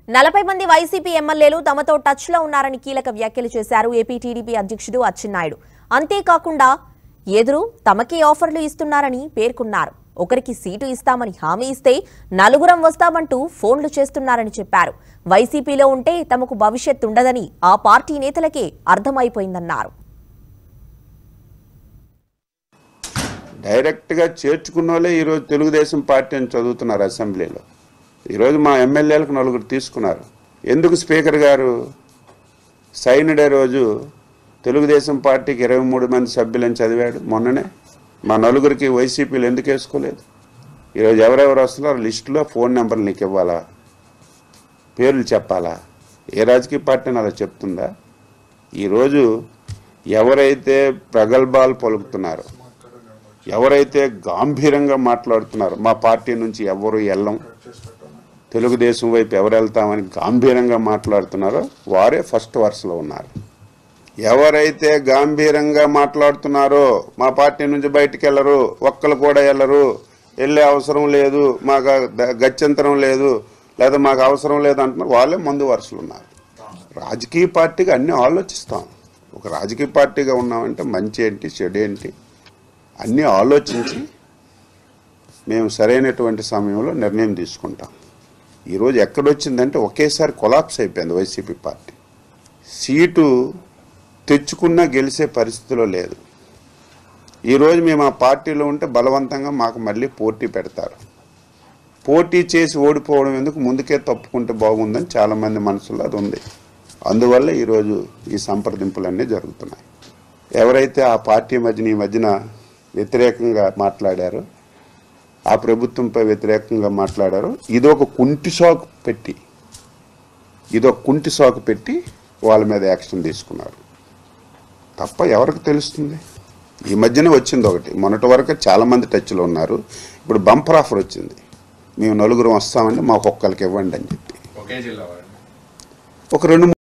నలభై మంది వైసీపీ ఎమ్మెల్యేలు తమతో టచ్ లో ఉన్నారని కీలక వ్యాఖ్యలు చేశారు ఏపీ టీడీపీ అధ్యక్షుడు అచ్చెన్నాయుడు అంతేకాకుండా ఎదురు తమకే ఆఫర్లు ఇస్తున్నారని పేర్కొన్నారు ఒకరికి సీటు ఇస్తామని హామీ ఇస్తే నలుగురం వస్తామంటూ ఫోన్లు చేస్తున్నారని చెప్పారు వైసీపీలో ఉంటే తమకు భవిష్యత్ ఉండదని ఆ పార్టీ నేతలకే అర్థమైపోయిందన్నారు డైరెక్ట్గా చేర్చుకున్న వాళ్ళే ఈరోజు తెలుగుదేశం పార్టీ అని చదువుతున్నారు అసెంబ్లీలో ఈరోజు మా ఎమ్మెల్యేలకు నలుగురు తీసుకున్నారు ఎందుకు స్పీకర్ గారు సైన్ డే రోజు తెలుగుదేశం పార్టీకి ఇరవై మూడు మంది సభ్యులని చదివాడు మొన్ననే మా నలుగురికి వైసీపీలు ఎందుకు వేసుకోలేదు ఈరోజు ఎవరెవరు వస్తున్నారో లిస్టులో ఫోన్ నెంబర్లు నీకు ఇవ్వాలా పేర్లు చెప్పాలా ఏ రాజకీయ పార్టీ అలా చెప్తుందా ఈరోజు ఎవరైతే ప్రగల్భాలు పలుకుతున్నారో ఎవరైతే గాంభీర్యంగా మాట్లాడుతున్నారో మా పార్టీ నుంచి ఎవరు వెళ్ళం తెలుగుదేశం వైపు ఎవరు వెళ్తామని గాంభీర్యంగా మాట్లాడుతున్నారో వారే ఫస్ట్ వరుసలో ఉన్నారు ఎవరైతే గాంభీర్యంగా మాట్లాడుతున్నారో మా పార్టీ నుంచి బయటికి వెళ్ళరు ఒక్కరు కూడా వెళ్ళరు వెళ్ళే అవసరం లేదు మాకు ద- గత్యంతరం లేదు లేదా మాకు అవసరం లేదు అంటున్నారు వాళ్ళే ముందు వరుసలు ఉన్నారు రాజకీయ పార్టీగా అన్నీ ఆలోచిస్తాం ఒక రాజకీయ పార్టీగా ఉన్నామంటే మంచి ఏంటి చెడు ఏంటి అన్నీ ఆలోచించి మేము సరైనటువంటి సమయంలో నిర్ణయం తీసుకుంటాం ఈరోజు ఎక్కడొచ్చిందంటే ఒకేసారి కొలాప్స్ అయిపోయింది వైసీపీ పార్టీ సీటు తెచ్చుకున్నా గెలిచే పరిస్థితిలో లేదు ఈరోజు మేము ఆ పార్టీలో ఉంటే బలవంతంగా మాకు మళ్ళీ పోటీ పెడతారు పోటీ చేసి ఓడిపోవడం ఎందుకు ముందుకే తప్పుకుంటే బాగుందని చాలామంది మనసులో అది ఉంది అందువల్ల ఈరోజు ఈ సంప్రదింపులన్నీ జరుగుతున్నాయి ఎవరైతే ఆ పార్టీ మధ్యన ఈ మధ్యన వ్యతిరేకంగా మాట్లాడారో ఆ ప్రభుత్వంపై వ్యతిరేకంగా మాట్లాడారో ఇది ఒక కుంటి సాకు పెట్టి ఇది ఒక కుంటి సాకు పెట్టి వాళ్ళ మీద యాక్షన్ తీసుకున్నారు తప్ప ఎవరికి తెలుస్తుంది ఈ మధ్యనే వచ్చింది ఒకటి మొన్నటి వరకు చాలా మంది టచ్లో ఉన్నారు ఇప్పుడు బంపర్ ఆఫర్ వచ్చింది మేము నలుగురం వస్తామండి మాకు ఒక్కరికి ఇవ్వండి అని చెప్పి ఒకే జిల్లా వాడు ఒక రెండు